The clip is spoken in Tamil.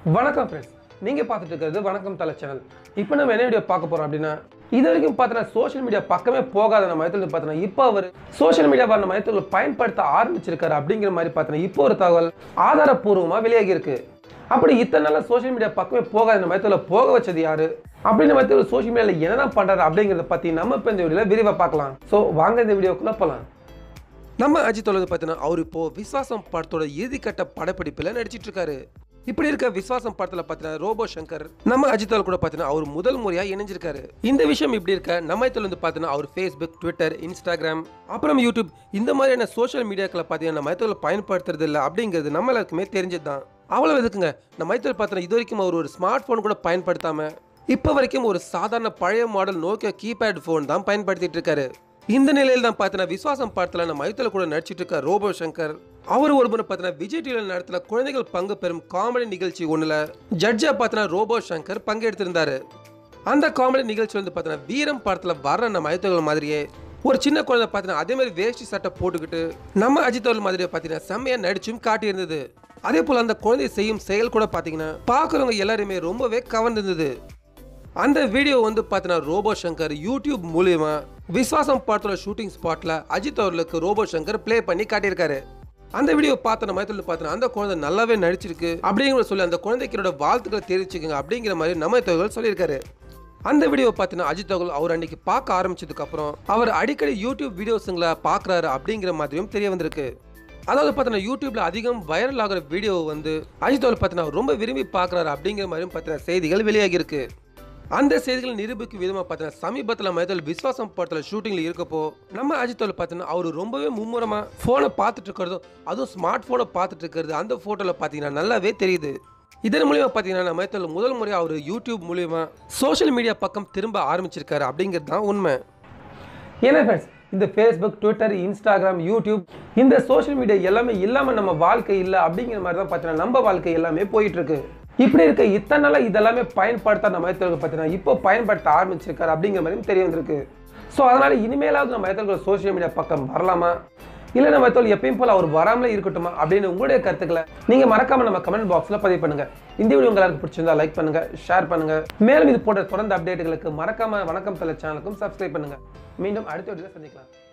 வணக்கம் ஃப்ரெண்ட்ஸ் நீங்கள் பார்த்துட்டு இருக்கிறது வணக்கம் தலை சேனல் இப்போ நம்ம என்ன வீடியோ பார்க்க போகிறோம் அப்படின்னா இது வரைக்கும் பார்த்தீங்கன்னா சோஷியல் மீடியா பக்கமே போகாத நம்ம மயத்தில் பார்த்தீங்கன்னா இப்போ அவர் சோஷியல் மீடியா நம்ம மயத்தில் பயன்படுத்த ஆரம்பிச்சிருக்காரு அப்படிங்கிற மாதிரி பார்த்தீங்கன்னா இப்போ ஒரு தகவல் ஆதாரப்பூர்வமாக வெளியாகி இருக்கு அப்படி இத்தனை நாளாக சோஷியல் மீடியா பக்கமே போகாத இந்த மயத்தில் போக வச்சது யாரு அப்படின்னு மயத்தில் சோஷியல் மீடியாவில் என்னதான் பண்ணுறாரு அப்படிங்கிறத பற்றி நம்ம இப்போ இந்த வீடியோவில் விரிவாக பார்க்கலாம் ஸோ வாங்க இந்த வீடியோக்குள்ளே போகலாம் நம்ம அஜித் வந்து பார்த்தீங்கன்னா அவர் இப்போ விஸ்வாசம் படத்தோட இறுதிக்கட்ட படப்பிடிப்பில் நடிச்சிட்டு இருக்காரு இப்படி இருக்க விஸ்வாசம் படத்துல பார்த்தீங்கன்னா ரோபோ சங்கர் நம்ம அஜித் கூட பார்த்தீங்கன்னா அவர் முதல் முறையா இணைஞ்சிருக்காரு இந்த விஷயம் இப்படி இருக்க நம்ம இதுல வந்து பார்த்தீங்கன்னா அவர் ஃபேஸ்புக் ட்விட்டர் இன்ஸ்டாகிராம் அப்புறம் யூடியூப் இந்த மாதிரியான சோஷியல் மீடியாக்களை பார்த்தீங்கன்னா நம்ம இதுல பயன்படுத்துறது இல்லை அப்படிங்கிறது நம்ம எல்லாருக்குமே தெரிஞ்சது தான் அவ்வளவு எதுக்குங்க நம்ம இதுல பார்த்தீங்கன்னா இது வரைக்கும் அவர் ஒரு ஸ்மார்ட் ஃபோன் கூட பயன்படுத்தாம இப்போ வரைக்கும் ஒரு சாதாரண பழைய மாடல் நோக்கியா கீபேட் ஃபோன் தான் பயன்படுத்திட்டு இருக்காரு இந்த நிலையில் தான் பார்த்தீங்கன்னா விஸ்வாசம் படத்தில் நம்ம மைத்தில் கூட நடிச்சிட்டு இருக்க ரோபோ சங்கர் அவர் ஒரு முறை பார்த்தீங்கன்னா விஜய் டிவியில் நடத்தின குழந்தைகள் பங்கு பெறும் காமெடி நிகழ்ச்சி ஒன்றில் ஜட்ஜா பார்த்தீங்கன்னா ரோபோ சங்கர் பங்கெடுத்திருந்தாரு அந்த காமெடி நிகழ்ச்சி வந்து பார்த்தீங்கன்னா வீரம் படத்தில் வர்ற நம்ம அஜித்தவர்கள் மாதிரியே ஒரு சின்ன குழந்தை பார்த்தீங்கன்னா அதே மாதிரி வேஷ்டி சட்டை போட்டுக்கிட்டு நம்ம அஜித்தவர்கள் மாதிரியே பார்த்தீங்கன்னா செம்மையாக நடிச்சும் காட்டியிருந்தது அதே போல் அந்த குழந்தை செய்யும் செயல் கூட பார்த்தீங்கன்னா பார்க்குறவங்க எல்லாருமே ரொம்பவே கவர்ந்திருந்தது அந்த வீடியோ வந்து பார்த்தீங்கன்னா ரோபோ சங்கர் யூடியூப் மூலியமா விஸ்வாசம் படத்தோட ஷூட்டிங் ஸ்பாட்ல அஜித் அவர்களுக்கு ரோபோ சங்கர் ப்ளே பண்ணி காட்டியிருக்காரு அந்த வீடியோ பார்த்த நம்ம மயத்தில் பார்த்தீங்கன்னா அந்த குழந்தை நல்லாவே நடிச்சிருக்கு அப்படிங்கிற சொல்லி அந்த குழந்தைக்கு என்னோட வாழ்த்துக்களை தெரிவிச்சுக்கோங்க அப்படிங்கிற மாதிரி நம்ம தகவல் சொல்லியிருக்காரு அந்த வீடியோ பார்த்தீங்கன்னா அஜித் அவர்கள் அவர் அன்னைக்கு பார்க்க ஆரம்பிச்சதுக்கு அப்புறம் அவர் அடிக்கடி யூடியூப் வீடியோஸுங்களை பார்க்குறாரு அப்படிங்கிற மாதிரியும் தெரிய வந்திருக்கு அதாவது பார்த்தீங்கன்னா யூடியூப்ல அதிகம் வைரல் ஆகிற வீடியோ வந்து அஜித் அவர்கள் பார்த்தீங்கன்னா ரொம்ப விரும்பி பார்க்குறாரு அப்படிங்கிற மாதிரியும் பார்த்தீங்கன்னா செய்திகள் வெளியாகி இருக்கு அந்த செய்திகளை நிரூபிக்கும் விதமாக பார்த்தீங்கன்னா சமீபத்தில் மைதல் விஸ்வாசம் படத்தில் ஷூட்டிங்கில் இருக்கப்போ நம்ம அஜித்தோவில் பார்த்தீங்கன்னா அவர் ரொம்பவே மும்முரமாக ஃபோனை பார்த்துட்டு இருக்கிறதும் அதுவும் ஸ்மார்ட் ஃபோனை பார்த்துட்டு இருக்கிறது அந்த ஃபோட்டோவில் பார்த்தீங்கன்னா நல்லாவே தெரியுது இதன் மூலியமா பார்த்தீங்கன்னா நம்ம மைத்தல் முதல் முறையாக அவர் யூடியூப் மூலியமா சோஷியல் மீடியா பக்கம் திரும்ப ஆரம்பிச்சிருக்காரு அப்படிங்கிறது தான் உண்மை ஏன்னா ஃப்ரெண்ட்ஸ் இந்த ஃபேஸ்புக் ட்விட்டர் இன்ஸ்டாகிராம் யூடியூப் இந்த சோஷியல் மீடியா எல்லாமே இல்லாமல் நம்ம வாழ்க்கை இல்லை அப்படிங்கிற மாதிரி தான் பார்த்தீங்கன்னா நம்ம வாழ்க்கை எல்லாமே போயிட்டு இருக்கு இப்படி இருக்க இத்தனை நாளாக இதெல்லாமே பயன்படுத்த நம்ம மயத்தர்கள் பார்த்தீங்கன்னா இப்போ பயன்படுத்த ஆரம்பிச்சிருக்காரு அப்படிங்கிற மாதிரியும் தெரிய வந்திருக்கு ஸோ அதனால இனிமேலாவது நம்ம மயத்தர்கள் சோஷியல் மீடியா பக்கம் வரலாமா இல்லை நம்ம மயத்தோல் எப்பயும் போல அவர் வராமலே இருக்கட்டுமா அப்படின்னு உங்களுடைய கருத்துக்களை நீங்கள் மறக்காம நம்ம கமெண்ட் பாக்ஸில் பதிவு பண்ணுங்க இந்த வீடியோ உங்களுக்கு பிடிச்சிருந்தா லைக் பண்ணுங்க ஷேர் பண்ணுங்க மேலும் இது போன்ற தொடர்ந்து அப்டேட்டுகளுக்கு மறக்காம வணக்கம் தலை சேனலுக்கும் சப்ஸ்கிரைப் பண்ணுங்க மீண்டும் அடுத்த வீடியோவில் சந்திக்கலாம்